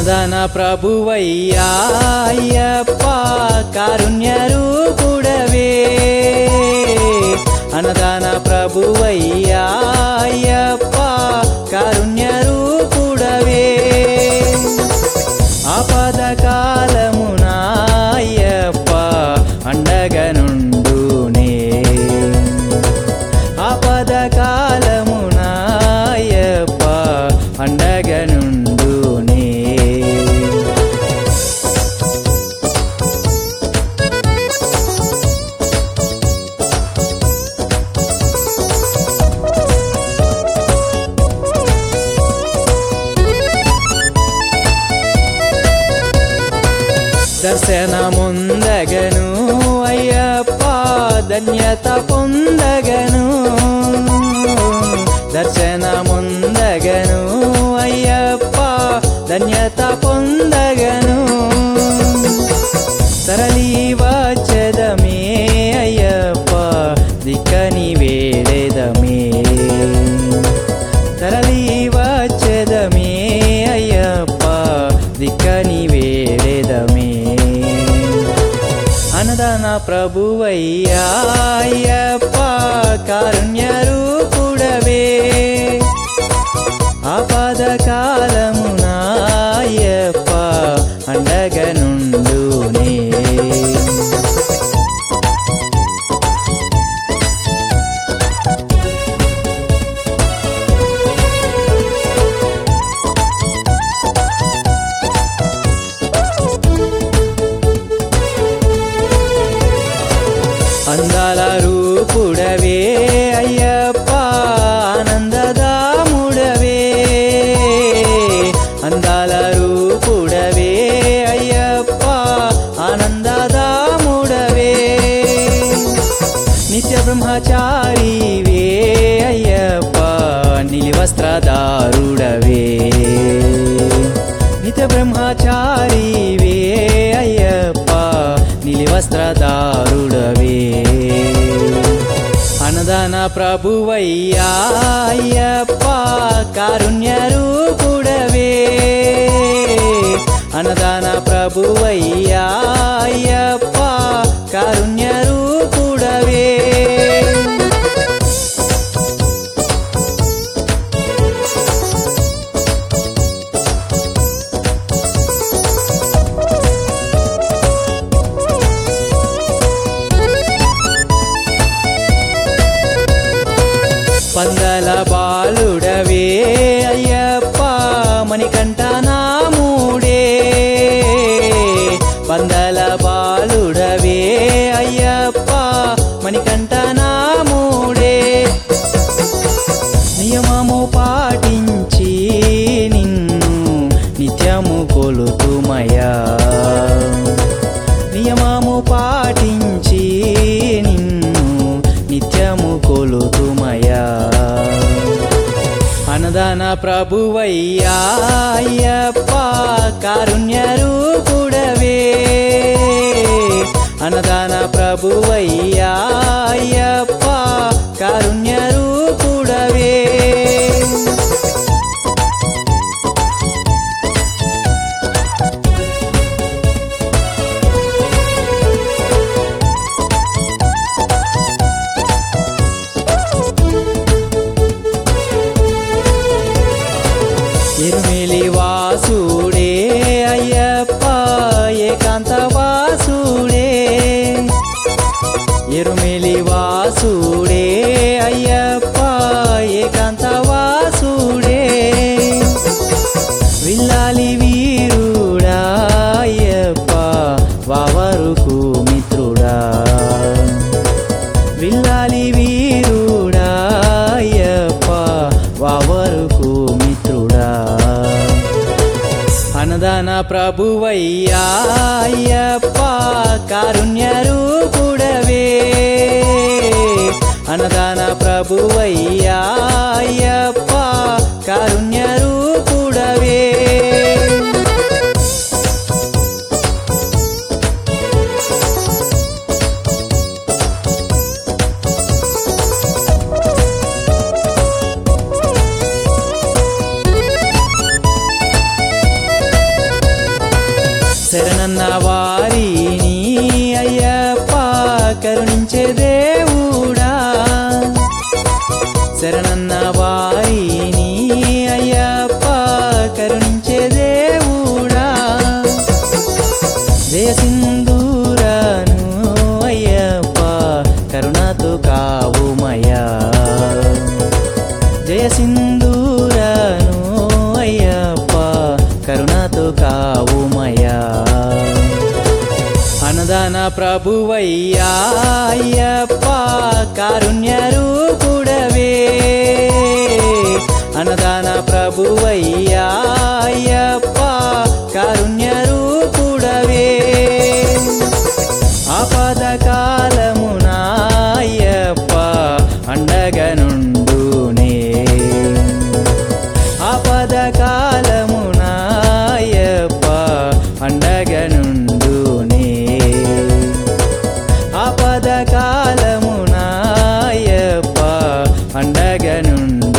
అన్నదాన ప్రభువయ్యా అయ్యప్ప కారుణ్య రూపుడవే అన్నదాన ప్రభువయ్యా అయ్యప్ప కారుణ్య రూపుడవే ఆపద కాలమున అయ్యప్ప అండగనుండునే ఆపద కాలమున అయ్యప్ప అండగనుండునే దర్శనముందగను అయ్యప్ప ధన్యత పొందగను దర్శనముందగను అయ్యప్ప ధన్యత పొందగను తరలి వచ్చదమే అయ్యప్ప దిక్కని వేడెదమే తరలి వచ్చదమే అయ్యప్ప దిక్కని వేడెదమే అన్నదాన ప్రభువయ్యా అయ్యప్ప కారుణ్య రూపుడవే ఆపద కాలమున అయ్యప్ప అండగనుండునే అందాల రూపుడవే అయ్యప్ప ఆనందదాముడవే అందాల రూపుడవే అయ్యప్ప ఆనందదాముడవే నిత్య బ్రహ్మచారివే అయ్యప్ప నిలివస్త్రదారుడవే నిత్య బ్రహ్మచారివే అయ్యప్ప నిలివస్త్రదారుడవే అన్నదాన ప్రభువయ్యా అయ్యప్ప కారుణ్య రూపుడవే అన్నదాన ప్రభువయ్యా అయ్యప్ప కారుణ్య రూపుడవే పందల బాలుడవే అయ్యప్ప మణికంఠ నాముడే పందల బాలుడవే అయ్యప్ప మణికంఠ నాముడే నియమము పాటించి నిన్ను నిత్యము కొలుతుమయా నియమము పాటించి నిన్ను నిత్యము కొలుతుమయా అన్నదాన ప్రభువయ్యా అయ్యప్ప కారుణ్య రూపుడవే అన్నదాన ప్రభువయ్యా అయ్యప్ప కారుణ్య రూపుడవే ఎరుమిలి వాసుడే అయ్యప్ప ఏకాంత వాసుడే ఎరుమిలి వాసుడే అయ్యప్ప ఏకాంత వాసుడే విల్లాలి వీరుడా అయ్యప్ప వావరుకు మిత్రుడా విల్లాలి వీరుడా అయ్యప్ప వావరుకు మిత్రుడా అన్నదాన ప్రభువయ్యా అయ్యప్ప కారుణ్య రూపుడవే అన్నదాన ప్రభువయ్యా అయ్యప్ప కారుణ్య రూపుడవే శరణన్న వారిని అయ్యప్ప కరుణించే దేవుడా శరణన్న వారిని అయ్యప్ప కరుణించే దేవుడా జయ సింధూరను అయ్యప్ప కరుణతో కావుమయ్యా జయ సింధూరను అయ్యప్ప కరుణతో కావుమయ్యా అన్నదాన ప్రభువయ్యా అయ్యప్ప కారుణ్య రూపుడవే అన్నదాన ప్రభువయ్యా అయ్యప్ప కారుణ్య రూపుడవే ఆపద కాలమున అయ్యప్ప అండగనుండునే ఆపద కాలమున అయ్యప్ప అండగనుండునే ఆపద కాలమున అయ్యప్ప అండగనుండునే